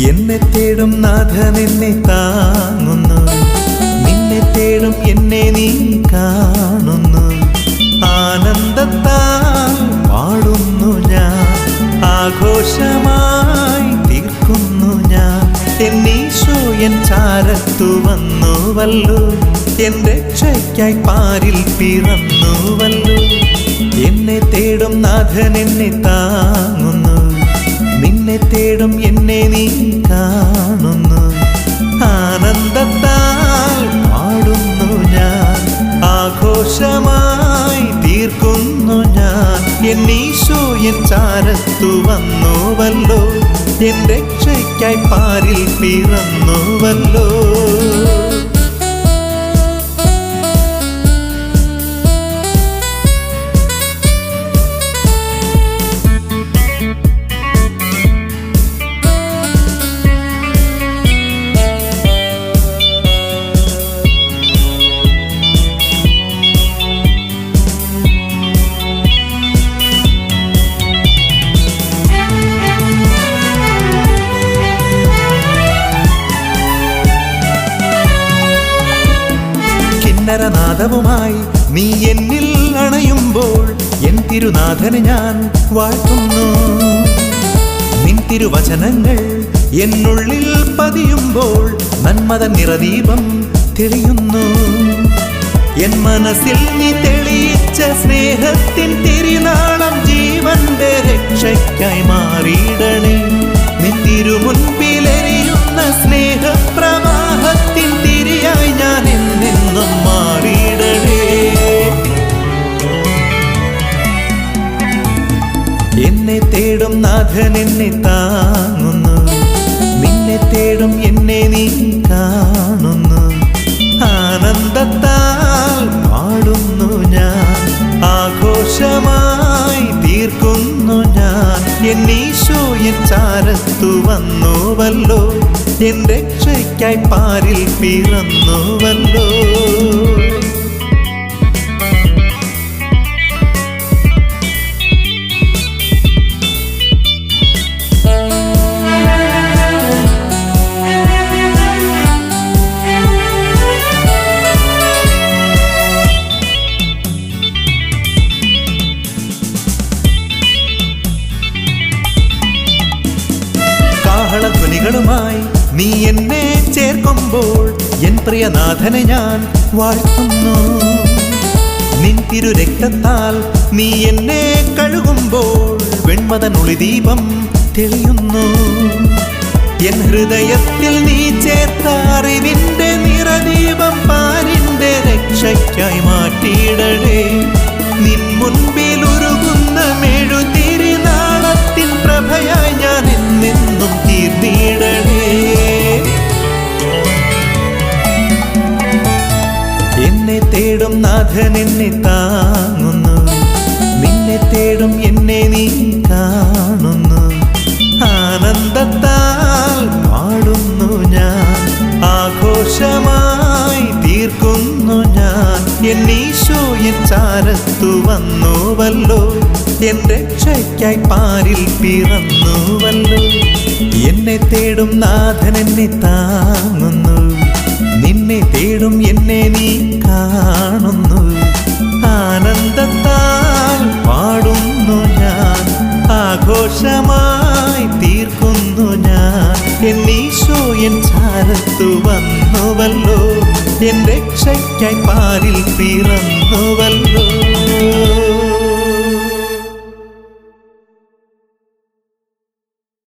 എന്നെ തേടും നാഥൻ എന്നെ താങ്ങുന്നു നിന്നെ തേടും എന്നെ നീ കാണുന്നു ആനന്ദത്താൽ പാടുന്നു ഞാൻ ആഘോഷമായി തീർക്കുന്നു ഞാൻ എന്നീശോ എൻ ചാരത്തു വന്നുവല്ലോ എൻ രക്ഷയ്ക്കായി പാരിൽ പിറന്നുവല്ലോ എന്നെ തേടും നാഥൻ എന്നെ താങ്ങുന്നു നിന്നെ തേടും എന്നെ നീ കാണുന്നു ആനന്ദത്താൽ പാടുന്നു ഞാൻ ആഘോഷമായി തീർക്കുന്നു ഞാൻ എന്നീശോ എൻ ചാരത്തു വന്നുവല്ലോ എൻ രക്ഷയ്ക്കായി പാരിൽ പിറന്നുവല്ലോ കിന്നരനാദവുമായി നീ എന്നിൽ അണയുമ്പോൾ എൻ തിരുനാഥന് ഞാൻ വാഴ്ത്തുന്നു നിൻ തിരുവചനങ്ങൾ എന്നുള്ളിൽ പതിയുമ്പോൾ നന്മത നിറദീപം തെളിയുന്നു എൻ മനസ്സിൽ നീ തെളിയിച്ച സ്നേഹത്തിൻ തിരുനാളം ജീവന്റെ രക്ഷയ്ക്കായി മാറിയിടണേ നിൻ തിരുമുൻപിലെരിയുന്ന സ്നേഹപ്രവാഹത്തിൻ തിരിയായി ഞാൻ എന്നെന്നും മാറിയിടണേ എന്നെ തേടും നാഥൻ എന്നെ താങ്ങുന്നു നിന്നെ തേടും എന്നെ നീ കാണുന്നു ആനന്ദത്താൽ പാടുന്നു ഞാൻ ആഘോഷമായി തീർക്കുന്നു ഞാൻ എന്നീശോ എൻ ചാരത്തു വന്നുവല്ലോ എൻ രക്ഷയ്ക്കായി പാരിൽ പിറന്നുവല്ലോ കാഹളധ്വനികളുമായി നീ എന്നെ ചേർക്കുമ്പോൾ എൻ പ്രിയനാഥനെ ഞാൻ വാഴ്ത്തുന്നു നിൻ തിരുരക്തത്താൽ നീ എന്നെ കഴുകുമ്പോൾ വെൺമതനുളി ദീപം തെളിയുന്നു എൻ ഹൃദയത്തിൽ നീ ചേർത്ത അറിവിന്റെ നിറദീപം പാരിന്റെ രക്ഷയ്ക്കായി മാറ്റിയിടണേ നിൻ മുൻപിൽ ഉരുകുന്ന മെഴുതിരിനാളത്തിൻ പ്രഭയായി ഞാൻ എന്നെന്നും തീർന്നിടണേ എന്നെ തേടും നാഥൻ എന്നെ താങ്ങുന്നു നിന്നെ തേടും എന്നെ നീ കാണുന്നു ആനന്ദത്താൽ പാടുന്നു ഞാൻ ആഘോഷമായി തീർക്കുന്നു ഞാൻ എന്നീശോ എൻ ചാരത്തു വന്നുവല്ലോ എൻ രക്ഷയ്ക്കായി പാരിൽ പിറന്നുവല്ലോ എന്നെ തേടും നാഥൻ എന്നെ താങ്ങുന്നു നിന്നെ തേടും എന്നെ നീ കാണുന്നു ആനന്ദത്താൽ പാടുന്നു ഞാൻ ആഘോഷമായി തീർക്കുന്നു ഞാൻ എന്നീശോ എൻ ചാരത്തു വന്നുവല്ലോ എൻ രക്ഷയ്ക്കായി പാരിൽ പിറന്നുവല്ലോ